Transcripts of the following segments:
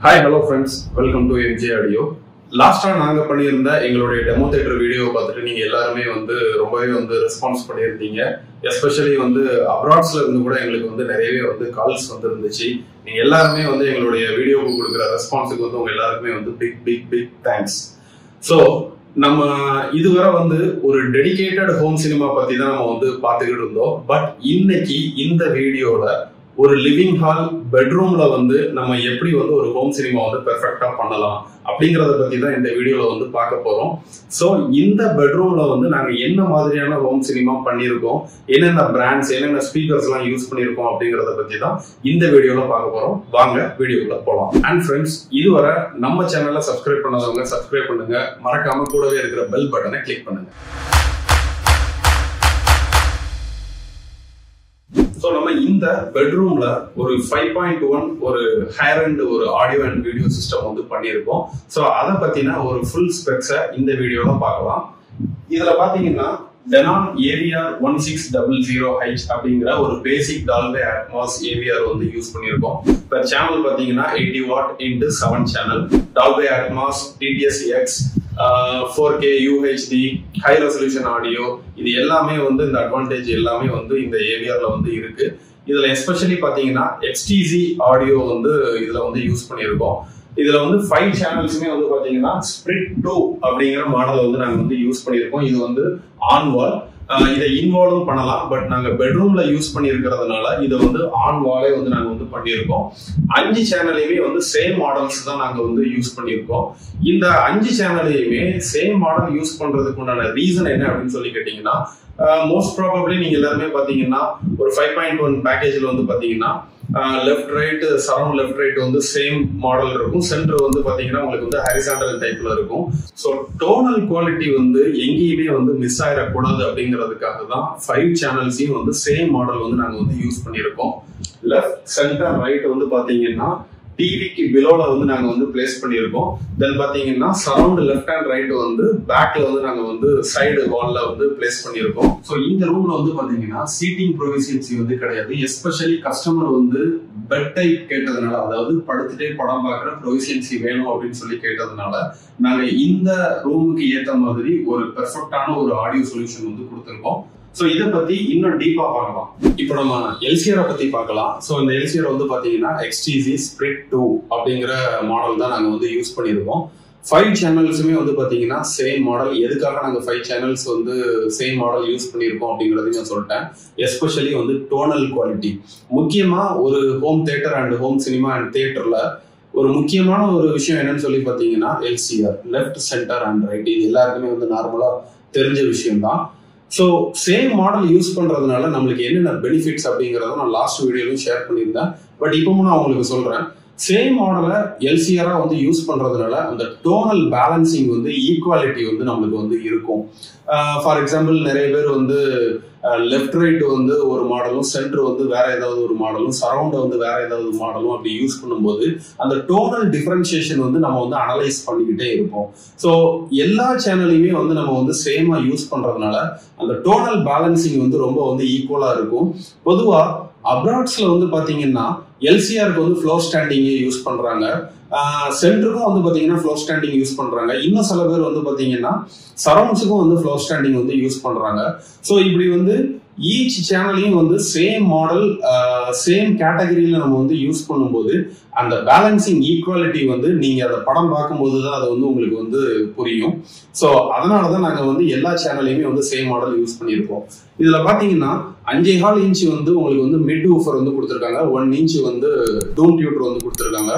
Hi hello friends welcome to MJ audio லாஸ்டா நாங்க பண்ணியிருந்த எங்களுடைய டெமோ தேட்டர் வீடியோ பார்த்துட்டு நீங்க எல்லாருமே வந்து ரொம்பவே வந்து ரெஸ்பான்ஸ் பண்ணியிருந்தீங்க எஸ்பெஷலி வந்து அப்ராட்ஸ்ல இருந்து கூட எங்களுக்கு வந்து நிறையவே வந்து கால்ஸ் வந்து இருந்துச்சு நீங்க எல்லாருமே வந்து எங்களுடைய வீடியோவுக்கு கொடுக்குற ரெஸ்பான்ஸுக்கு வந்து உங்க எல்லாருக்குமே வந்து big big big thanks so நம்ம இதுவரை வந்து ஒரு டெடிகேட்டட் ஹோம் சினிமா பத்தி தான் நம்ம வந்து பார்த்துக்கிட்டு இருந்தோம் பட் இன்னைக்கு இந்த வீடியோல ஒரு லிவிங் ஹால் பெட்ரூம்ல வந்து நம்ம எப்படி வந்து ஒரு ஹோம் சினிமா வந்து பெர்ஃபெக்டா பண்ணலாம் அப்படிங்கறத பத்தி தான் இந்த வீடியோல வந்து பார்க்க போறோம் ஸோ இந்த பெட்ரூம்ல வந்து நாங்க என்ன மாதிரியான ஹோம் சினிமா பண்ணியிருக்கோம் என்னென்ன பிராண்ட்ஸ் என்னென்ன ஸ்பீக்கர்ஸ் எல்லாம் யூஸ் பண்ணியிருக்கோம் அப்படிங்கறத பத்தி தான் இந்த வீடியோல பார்க்க போறோம் வாங்க வீடியோக்குள்ள போலாம் அண்ட் ஃப்ரெண்ட்ஸ் இதுவரை நம்ம சேனல்ல சப்ஸ்கிரைப் பண்ணாதவங்க சப்ஸ்கிரைப் பண்ணுங்க மறக்காம கூடவே இருக்கிற பெல் பட்டனை கிளிக் பண்ணுங்க ஸோ நம்ம இந்த பெட்ரூம்ல ஒரு ஃபைவ் பாயிண்ட் ஒன் ஒரு ஹேர் அண்ட் ஒரு ஆடியோ அண்ட் வீடியோ சிஸ்டம் வந்து பண்ணியிருக்கோம் ஸோ அதை பத்தின ஒரு ஃபுல் ஸ்பெக்ஸை இந்த வீடியோல பார்க்கலாம் இதுல பாத்தீங்கன்னா Denon AVR one six double zero H அப்படிங்கிற ஒரு பேசிக் டால்பே அட்மாஸ் ஏவிஆர் வந்து யூஸ் பண்ணியிருக்கோம் இப்போ சேனல் பாத்தீங்கன்னா eighty watt into seven channel Dolby Atmos DTS X four K UHD high resolution audio இது எல்லாமே வந்து இந்த அட்வான்டேஜ் எல்லாமே வந்து இந்த ஏவிஆர்ல வந்து இருக்கு இதுல எஸ்பெஷலி பாத்தீங்கன்னா எக்ஸ்டிசி ஆடியோ வந்து இதுல வந்து யூஸ் பண்ணியிருக்கோம் இதுல வந்து ஃபைவ் சேனல்ஸுமே வந்து பாத்தீங்கன்னா ஸ்பிரிட் டூ அப்படிங்கிற மாடல் வந்து நாங்க வந்து யூஸ் பண்ணியிருக்கோம் இது வந்து ஆன் வால் இதை இன்வால்வும் பண்ணலாம் பட் நாங்க பெட்ரூம்ல யூஸ் பண்ணியிருக்கிறதுனால இதை வந்து ஆன் வாலே வந்து நாங்க வந்து பண்ணியிருக்கோம் அஞ்சு சேனலையுமே வந்து சேம் மாடல்ஸ் தான் நாங்க வந்து யூஸ் பண்ணியிருக்கோம் இந்த அஞ்சு சேனலையுமே சேம் மாடல் யூஸ் பண்றதுக்கு உண்டான ரீசன் என்ன அப்படின்னு சொல்லி கேட்டீங்கன்னா மோஸ்ட் ப்ராபப்ளி நீங்க எல்லாருமே பாத்தீங்கன்னா ஒரு ஃபைவ் பாயிண்ட் ஒன் பேக்கேஜ்ல வந்து பாத்தீங்கன்னா left right surround left right வந்து சேம் மாடல் இருக்கும் சென்டர் வந்து பாத்தீங்கன்னா உங்களுக்கு வந்து ஹரிசாண்டல் டைப்ல இருக்கும் ஸோ டோனல் குவாலிட்டி வந்து எங்கேயுமே வந்து மிஸ் ஆயிடக்கூடாது அப்படிங்கிறதுக்காக தான் ஃபைவ் சேனல்ஸையும் வந்து சேம் மாடல் வந்து நாங்க வந்து யூஸ் பண்ணியிருக்கோம் லெஃப்ட் சென்டர் ரைட் வந்து பாத்தீங்கன்னா டிவிக்கு பிலோல வந்து நாங்க வந்து பிளேஸ் பண்ணியிருக்கோம் தென் பாத்தீங்கன்னா சரௌண்ட் லெஃப்ட் ஹேண்ட் ரைட் வந்து பேக்ல வந்து நாங்க வந்து சைடு வால்ல வந்து பிளேஸ் பண்ணியிருக்கோம் ஸோ இந்த ரூம்ல வந்து பாத்தீங்கன்னா சீட்டிங் ப்ரொவிஷன்சி வந்து கிடையாது எஸ்பெஷலி கஸ்டமர் வந்து பெட் டைப் கேட்டதுனால அதாவது படுத்துட்டே படம் பார்க்குற ப்ரொவிஷன்சி வேணும் அப்படின்னு சொல்லி கேட்டதுனால நாங்க இந்த ரூமுக்கு ஏத்த மாதிரி ஒரு பெர்ஃபெக்டான ஒரு ஆடியோ சொல்யூஷன் வந்து கொடுத்துருக்கோம் ஸோ இதை பத்தி இன்னும் டீப்பா பார்க்கலாம் இப்போ நம்ம எல்சிஆரை பத்தி பார்க்கலாம் ஸோ இந்த எல்சிஆர் வந்து பாத்தீங்கன்னா எக்ஸ்டிசி ஸ்பிரிட் டூ அப்படிங்கிற மாடல் தான் நாங்க வந்து யூஸ் பண்ணியிருக்கோம் ஃபைவ் சேனல்ஸுமே வந்து பாத்தீங்கன்னா சேம் மாடல் எதுக்காக நாங்க ஃபைவ் சேனல்ஸ் வந்து சேம் மாடல் யூஸ் பண்ணியிருக்கோம் அப்படிங்கறதையும் நான் சொல்லிட்டேன் எஸ்பெஷலி வந்து டோனல் குவாலிட்டி முக்கியமா ஒரு home theatre and home cinema and தேட்டர்ல ஒரு முக்கியமான ஒரு விஷயம் என்னன்னு சொல்லி பாத்தீங்கன்னா LCR left centre and right இது எல்லாருக்குமே வந்து நார்மலா தெரிஞ்ச விஷயம் தான் ஸோ சேம் மாடல் யூஸ் பண்றதுனால நம்மளுக்கு என்னென்ன பெனிஃபிட்ஸ் அப்படிங்கிறத நான் லாஸ்ட் வீடியோலையும் ஷேர் பண்ணியிருந்தேன் பட் இப்பவும் நான் உங்களுக்கு சொல்றேன் சேம் மாடலை எல்சிஆரா வந்து யூஸ் பண்றதுனால அந்த டோனல் பேலன்சிங் வந்து ஈக்குவாலிட்டி வந்து நம்மளுக்கு வந்து இருக்கும் ஃபார் எக்ஸாம்பிள் நிறைய பேர் வந்து லெஃப்ட் ரைட் வந்து ஒரு மாடலும் சென்டர் வந்து வேற ஏதாவது ஒரு மாடலும் சரௌண்ட் வந்து வேற ஏதாவது மாடலும் அப்படி யூஸ் பண்ணும்போது அந்த டோனல் டிஃபரன்சியேஷன் வந்து நம்ம வந்து அனலைஸ் பண்ணிக்கிட்டே இருப்போம் ஸோ எல்லா சேனலையுமே வந்து நம்ம வந்து சேமா யூஸ் பண்றதுனால அந்த டோனல் பேலன்சிங் வந்து ரொம்ப வந்து ஈக்குவலா இருக்கும் பொதுவா அப்ராட்ஸ்ல வந்து பாத்தீங்கன்னா எல்சிஆருக்கு வந்து ஃப்ளோ ஸ்டாண்டிங்கே யூஸ் பண்றாங்க சென்டருக்கும் வந்து பாத்தீங்கன்னா ஃப்ளோ ஸ்டாண்டிங் யூஸ் பண்றாங்க இன்னும் சில பேர் வந்து பாத்தீங்கன்னா சரௌண்ட்ஸுக்கும் வந்து ஃப்ளோ ஸ்டாண்டிங் வந்து யூஸ் பண்றாங்க ஸோ இப்படி வந்து ஈச் சேனலையும் வந்து சேம் மாடல் சேம் கேட்டகரியில நம்ம வந்து யூஸ் பண்ணும்போது அந்த பேலன்சிங் ஈக்குவாலிட்டி வந்து நீங்க அந்த படம் பார்க்கும்போது தான் அது வந்து உங்களுக்கு வந்து புரியும் ஸோ அதனால தான் நாங்கள் வந்து எல்லா சேனல்லையுமே வந்து சேம் மாடல் யூஸ் பண்ணியிருக்கோம் இதுல பாத்தீங்கன்னா அஞ்சே கால் இன்ச் வந்து உங்களுக்கு வந்து மிட் ஊஃபர் வந்து கொடுத்துருக்காங்க ஒன் இன்ச் வந்து டூன் டியூட்டர் வந்து கொடுத்துருக்காங்க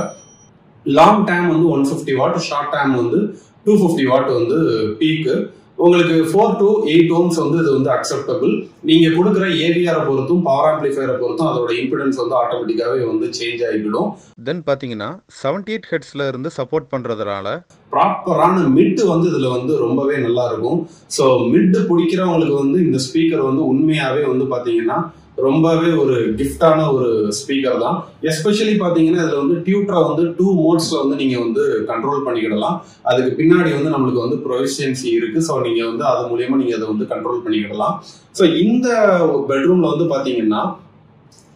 லாங் டைம் வந்து one fifty watt short time வந்து டூ ஃபிஃப்டி வாட் வந்து பீக்கு உங்களுக்கு ஃபோர் டு எயிட் ஓம்ஸ் வந்து இது வந்து அக்செப்டபிள் நீங்க கொடுக்குற ஏவிஆரை பொறுத்தும் பவர் ஆம்பிளிஃபயரை பொறுத்தும் அதோட இம்பிடன்ஸ் வந்து ஆட்டோமேட்டிக்காவே வந்து சேஞ்ச் ஆகிடும் தென் பார்த்தீங்கன்னா செவன்டி எயிட் ஹெட்ஸில் இருந்து சப்போர்ட் பண்ணுறதுனால ப்ராப்பரான மிட் வந்து இதுல வந்து ரொம்பவே நல்லா இருக்கும் ஸோ மிட் பிடிக்கிறவங்களுக்கு வந்து இந்த ஸ்பீக்கர் வந்து உண்மையாவே வந்து பாத்தீங்கன்னா ரொம்பவே ஒரு கிஃப்டான ஒரு ஸ்பீக்கர் தான் எஸ்பெஷலி பாத்தீங்கன்னா இதுல வந்து டியூட்டரை வந்து டூ மோட்ஸ்ல வந்து நீங்க வந்து கண்ட்ரோல் பண்ணிக்கிடலாம் அதுக்கு பின்னாடி வந்து நம்மளுக்கு வந்து ப்ரொவிஷன்சி இருக்கு ஸோ நீங்க வந்து அது மூலியமா நீங்க அதை வந்து கண்ட்ரோல் பண்ணிக்கிடலாம் ஸோ இந்த பெட்ரூம்ல வந்து பாத்தீங்கன்னா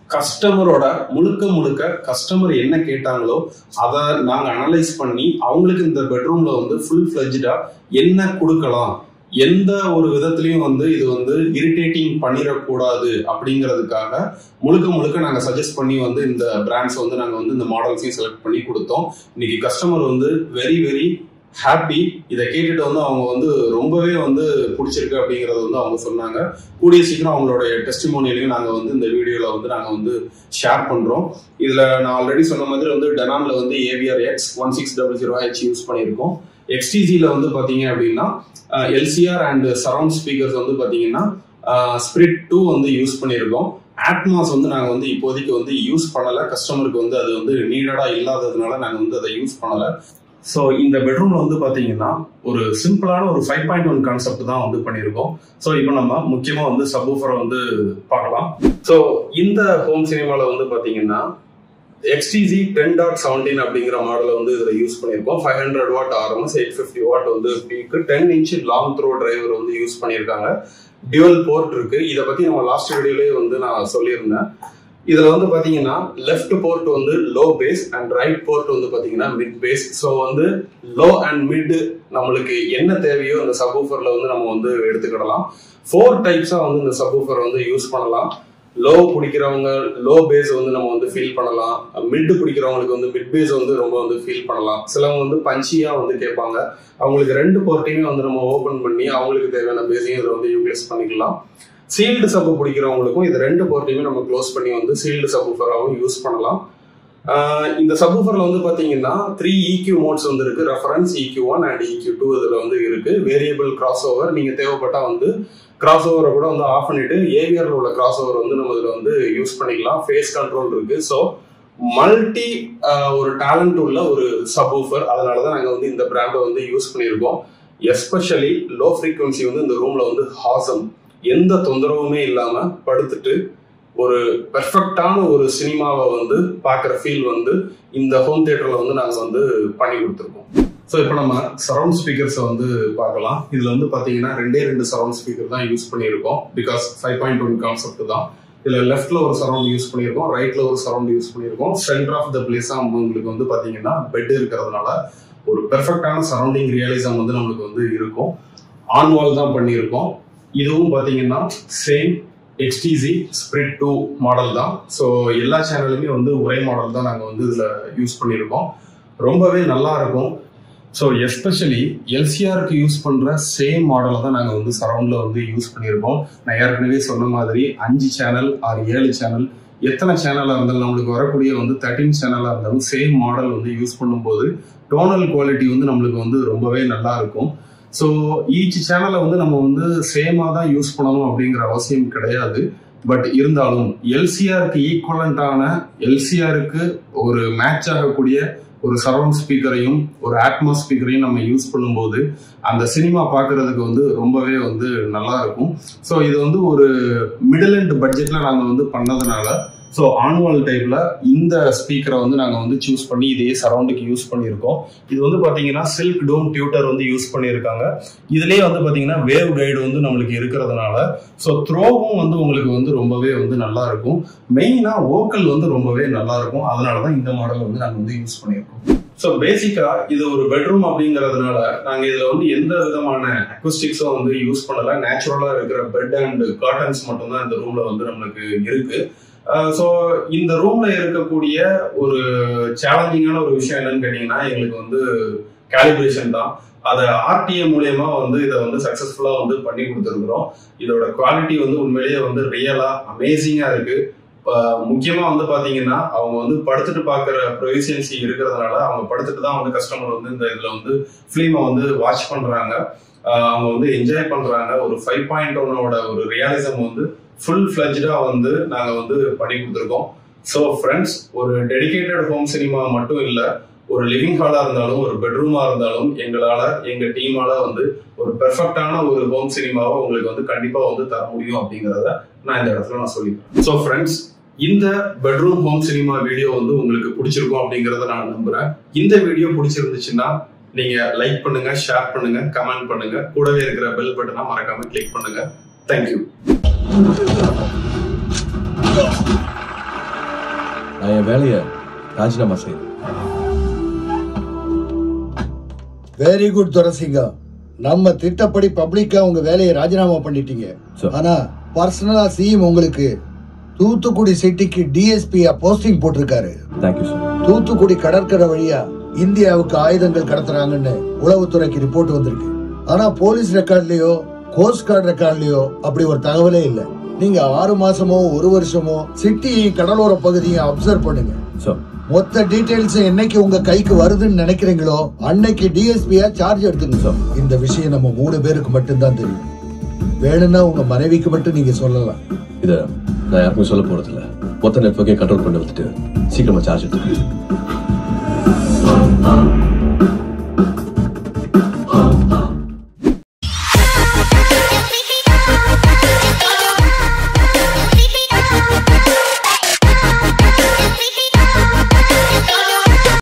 கஸ்டமரோட முழுக்க முழுக்க கஸ்டமர் என்ன கேட்டாங்களோ அதை நாங்கள் அனலைஸ் பண்ணி அவங்களுக்கு இந்த பெட்ரூம்ல வந்து ஃபுல் ஃபிளஜ்டா என்ன கொடுக்கலாம் எந்த ஒரு விதத்துலையும் வந்து இது வந்து இரிட்டேட்டிங் பண்ணிடக்கூடாது அப்படிங்கிறதுக்காக முழுக்க முழுக்க நாங்கள் சஜஸ்ட் பண்ணி வந்து இந்த பிராண்ட்ஸ் வந்து நாங்கள் வந்து இந்த மாடல்ஸையும் செலக்ட் பண்ணி கொடுத்தோம் இன்னைக்கு கஸ்டமர் வந்து வெரி வெரி ஹாப்பி இதை கேட்டுட்டு வந்து அவங்க வந்து ரொம்பவே வந்து பிடிச்சிருக்கு அப்படிங்கறத வந்து அவங்க சொன்னாங்க கூடிய சீக்கிரம் அவங்களுடைய டெஸ்டிமோனியலையும் நாங்கள் வந்து இந்த வீடியோவில் வந்து நாங்கள் வந்து ஷேர் பண்ணுறோம் இதில் நான் ஆல்ரெடி சொன்ன மாதிரி வந்து டெனான்ல வந்து AVR X one six double zero H use பண்ணியிருக்கோம் எக்ஸ்டிஜியில் வந்து பார்த்தீங்க அப்படின்னா எல்சிஆர் அண்ட் சரவுண்ட் ஸ்பீக்கர்ஸ் வந்து பார்த்தீங்கன்னா ஸ்பிரிட் டூ வந்து யூஸ் பண்ணியிருக்கோம் ஆட்மாஸ் வந்து நாங்கள் வந்து இப்போதைக்கு வந்து யூஸ் பண்ணலை கஸ்டமருக்கு வந்து அது வந்து நீடடாக இல்லாததுனால நாங்கள் வந்து அதை யூஸ் பண்ணலை ஸோ இந்த பெட்ரூம்ல வந்து பாத்தீங்கன்னா ஒரு சிம்பிளான ஒரு ஃபைவ் பாயிண்ட் ஒன் கான்செப்ட் தான் வந்து பண்ணியிருக்கோம் ஸோ இப்போ நம்ம முக்கியமா வந்து சப்வூஃபரை வந்து பார்க்கலாம் ஸோ இந்த ஹோம் சினிமாவில் வந்து பாத்தீங்கன்னா எக்ஸ்டிஜி டென் டாட் செவன்டீன் அப்படிங்கிற மாடலை வந்து இதில் யூஸ் பண்ணியிருக்கோம் five hundred watt RMS eight fifty watt வந்து peak ten inch long throw driver வந்து யூஸ் பண்ணியிருக்காங்க டியூவல் போர்ட் இருக்கு இதை பத்தி நம்ம லாஸ்ட் வீடியோலயே வந்து நான் சொல்லியிருந்தேன் இதுல வந்து பாத்தீங்கன்னா லெஃப்ட் போர்ட் வந்து low bass and right port வந்து பாத்தீங்கன்னா மிட் பேஸ் ஸோ வந்து லோ அண்ட் மிட் நம்மளுக்கு என்ன தேவையோ இந்த சப்வூஃபர்ல வந்து நம்ம வந்து எடுத்துக்கிடலாம் ஃபோர் டைப்ஸா வந்து இந்த சப்வூஃபர் வந்து யூஸ் பண்ணலாம் லோ பிடிக்கிறவங்க லோ பேஸ் வந்து நம்ம வந்து ஃபீல் பண்ணலாம் மிட் பிடிக்கிறவங்களுக்கு வந்து மிட் பேஸ் வந்து ரொம்ப வந்து ஃபீல் பண்ணலாம் சிலவங்க வந்து பஞ்சியா வந்து கேட்பாங்க அவங்களுக்கு ரெண்டு போர்ட்டையுமே வந்து நம்ம ஓபன் பண்ணி அவங்களுக்கு தேவையான பேஸையும் இதில் வந்து யூட்டிலைஸ் பண்ணிக்கலாம் சீல்டு சப்பு பிடிக்கிறவங்களுக்கும் இது ரெண்டு போர்ட்டையுமே நம்ம க்ளோஸ் பண்ணி வந்து சீல்டு சப்வூஃபராகவும் யூஸ் பண்ணலாம் இந்த சப்வூஃபர்ல வந்து பாத்தீங்கன்னா த்ரீ இக்யூ மோட்ஸ் வந்து இருக்கு reference EQ one and EQ two இதுல வந்து இருக்கு வேரியபிள் கிராஸ் ஓவர் நீங்க தேவைப்பட்டா வந்து கிராஸ் ஓவரை கூட வந்து ஆஃப் பண்ணிட்டு ஏவியர்ல உள்ள கிராஸ் ஓவர் வந்து நம்ம இதுல வந்து யூஸ் பண்ணிக்கலாம் ஃபேஸ் கண்ட்ரோல் இருக்கு ஸோ மல்டி ஒரு டேலண்ட் உள்ள ஒரு சப்வூஃபர் அதனாலதான் நாங்க வந்து இந்த பிராண்டை வந்து யூஸ் பண்ணியிருக்கோம் எஸ்பெஷலி லோ ஃப்ரீக்வன்சி வந்து இந்த ரூம்ல வந்து ஹாசம் எந்த தொந்தரவுமே இல்லாம படுத்துட்டு ஒரு பெர்ஃபெக்டான ஒரு சினிமாவை வந்து பார்க்குற ஃபீல் வந்து இந்த ஹோம் தியேட்டர்ல வந்து நாங்கள் வந்து பண்ணி கொடுத்துருக்கோம் ஸோ இப்போ நம்ம சரவுண்ட் ஸ்பீக்கர்ஸை வந்து பார்க்கலாம் இதில் வந்து பார்த்தீங்கன்னா ரெண்டே ரெண்டு சரவுண்ட் ஸ்பீக்கர் தான் யூஸ் பண்ணியிருக்கோம் because five point one concept தான் இதில் லெஃப்ட்ல ஒரு சரவுண்ட் யூஸ் பண்ணியிருக்கோம் ரைட்ல ஒரு சரவுண்ட் யூஸ் பண்ணியிருக்கோம் சென்டர் ஆஃப் த பிளேஸாக உங்களுக்கு வந்து பார்த்தீங்கன்னா பெட் இருக்கிறதுனால ஒரு பெர்ஃபெக்டான சரௌண்டிங் ரியலிசம் வந்து நம்மளுக்கு வந்து இருக்கும் ஆன் வால் தான் பண்ணியிருக்கோம் இதுவும் பார்த்தீங்கன்னா same XTC spirit two model தான் ஸோ எல்லா சேனலுமே வந்து ஒரே மாடல் தான் நாங்கள் வந்து இதில் யூஸ் பண்ணியிருக்கோம் ரொம்பவே நல்லா இருக்கும் ஸோ எஸ்பெஷலி எல்சிஆருக்கு யூஸ் பண்ணுற சேம் மாடலை தான் நாங்கள் வந்து சரௌண்டில் வந்து யூஸ் பண்ணியிருக்கோம் நான் ஏற்கனவே சொன்ன மாதிரி அஞ்சு சேனல் ஆறு ஏழு சேனல் எத்தனை சேனலாக இருந்தாலும் நம்மளுக்கு வரக்கூடிய வந்து தேர்ட்டின் சேனலாக இருந்தாலும் சேம் மாடல் வந்து யூஸ் பண்ணும்போது டோனல் குவாலிட்டி வந்து நம்மளுக்கு வந்து ரொம்பவே நல்லா இருக்கும் ஸோ ஈச் சேனலை வந்து நம்ம வந்து சேமாக தான் யூஸ் பண்ணணும் அப்படிங்கிற அவசியம் கிடையாது பட் இருந்தாலும் எல்சிஆருக்கு ஈக்குவலண்டான எல்சிஆருக்கு ஒரு மேட்ச் ஆகக்கூடிய ஒரு சரவுண்ட் ஸ்பீக்கரையும் ஒரு ஆட்மாஸ் ஸ்பீக்கரையும் நம்ம யூஸ் பண்ணும்போது அந்த சினிமா பார்க்கறதுக்கு வந்து ரொம்பவே வந்து நல்லா இருக்கும் ஸோ இது வந்து ஒரு மிடில் அண்ட் பட்ஜெட்ல நாங்கள் வந்து பண்ணதுனால ஸோ ஆனுவல் டைப்ல இந்த ஸ்பீக்கரை வந்து நாங்கள் வந்து சூஸ் பண்ணி இதே சரௌண்டுக்கு யூஸ் பண்ணியிருக்கோம் இது வந்து பார்த்தீங்கன்னா சில்க் டோம் டியூட்டர் வந்து யூஸ் பண்ணியிருக்காங்க இதுலேயே வந்து பார்த்தீங்கன்னா வேவ் கைடு வந்து நம்மளுக்கு இருக்கிறதுனால ஸோ த்ரோவும் வந்து உங்களுக்கு வந்து ரொம்பவே வந்து நல்லா இருக்கும் மெயினாக ஓக்கல் வந்து ரொம்பவே நல்லா இருக்கும் அதனால தான் இந்த மாடல் வந்து நாங்கள் வந்து யூஸ் பண்ணியிருக்கோம் ஸோ பேசிக்கா இது ஒரு பெட்ரூம் அப்படிங்கிறதுனால நாங்க இதுல வந்து எந்த விதமான அக்வஸ்டிக்ஸும் வந்து யூஸ் பண்ணல நேச்சுரலா இருக்கிற பெட் அண்ட் காட்டன்ஸ் மட்டும்தான் இந்த ரூம்ல வந்து நம்மளுக்கு இருக்கு ஸோ இந்த ரூம்ல இருக்கக்கூடிய ஒரு சேலஞ்சிங்கான ஒரு விஷயம் என்னன்னு கேட்டீங்கன்னா எங்களுக்கு வந்து கேலிபிரேஷன் தான் அதை ஆர்டிஏ மூலியமா வந்து இதை வந்து சக்சஸ்ஃபுல்லா வந்து பண்ணி கொடுத்துருக்குறோம் இதோட குவாலிட்டி வந்து உண்மையிலேயே வந்து ரியலா அமேசிங்கா இருக்கு முக்கியமா வந்து பாத்தீங்கன்னா அவங்க வந்து படுத்துட்டு பாக்குற ப்ரொவிசியன்சி இருக்கிறதுனால அவங்க படுத்துட்டு தான் வந்து கஸ்டமர் வந்து இந்த இதுல வந்து ஃபிலிமை வந்து வாட்ச் பண்றாங்க அவங்க வந்து என்ஜாய் பண்றாங்க ஒரு ஃபைவ் பாயிண்ட் ஒன்னோட ஒரு ரியாலிசம் வந்து ஃபுல் ஃபிளஜ்டா வந்து நாங்க வந்து பண்ணி கொடுத்துருக்கோம் ஸோ ஃப்ரெண்ட்ஸ் ஒரு டெடிகேட்டட் ஹோம் சினிமா மட்டும் இல்ல ஒரு லிவிங் ஹாலா இருந்தாலும் ஒரு பெட்ரூமா இருந்தாலும் எங்களால எங்க டீமால வந்து ஒரு பெர்ஃபெக்டான ஒரு ஹோம் சினிமாவை உங்களுக்கு வந்து கண்டிப்பா வந்து தர முடியும் அப்படிங்கிறத நான் இந்த இடத்துல நான் சொல்லிக்கிறேன் ஸோ ஃப்ரெண்ட்ஸ் இந்த பெட்ரூம் ஹோம் சினிமா வீடியோ வந்து உங்களுக்கு பிடிச்சிருக்கும் அப்படிங்கறத நான் நம்புறேன் இந்த வீடியோ பிடிச்சிருந்துச்சுன்னா நீங்க லைக் பண்ணுங்க ஷேர் பண்ணுங்க கமெண்ட் பண்ணுங்க கூடவே இருக்கிற பெல் பட்டனை மறக்காம கிளிக் பண்ணுங்க தேங்க்யூ நான் என் வேலையை ராஜினாமா செய்யறேன் வெரி குட் துரசிங்கம் நம்ம திட்டப்படி பப்ளிக்கா உங்க வேலையை ராஜினாமா பண்ணிட்டீங்க Sir. ஆனா பர்சனலா சிஎம் உங்களுக்கு தூத்துக்குடி சிட்டிக்கு டிஎஸ்பியா போஸ்டிங் போட்டிருக்காரு தேங்க்யூ சார் தூத்துக்குடி கடற்கரை வழியா இந்தியாவுக்கு ஆயுதங்கள் கடத்துறாங்கன்னு உளவுத்துறைக்கு ரிப்போர்ட் வந்திருக்கு ஆனா போலீஸ் ரெக்கார்ட்லயோ கோஸ்ட் கார்டு ரெக்கார்ட்லயோ அப்படி ஒரு தகவலே இல்ல நீங்க ஆறு மாசமோ ஒரு வருஷமோ சிட்டியையும் கடலோர பகுதியை அப்சர்வ் பண்ணுங்க சார் மொத்த டீடைல்ஸ் என்னைக்கு உங்க கைக்கு வருதுன்னு நினைக்கிறீங்களோ அன்னைக்கு டிஎஸ்பியா சார்ஜ் எடுத்துங்க சார் இந்த விஷயம் நம்ம மூணு பேருக்கு மட்டும்தான் தெரியும் வேணும்னா உங்க மனைவிக்கு மட்டும் நீங்க சொல்லலாம் இதை நான் யாருக்கும் சொல்ல போறது இல்ல மொத்த நெட்ஒர்க்கையும் கண்ட்ரோல் பண்ணி வந்துட்டு சீக்கிரமா சார்ஜ் எடுத்துக்கிறேன்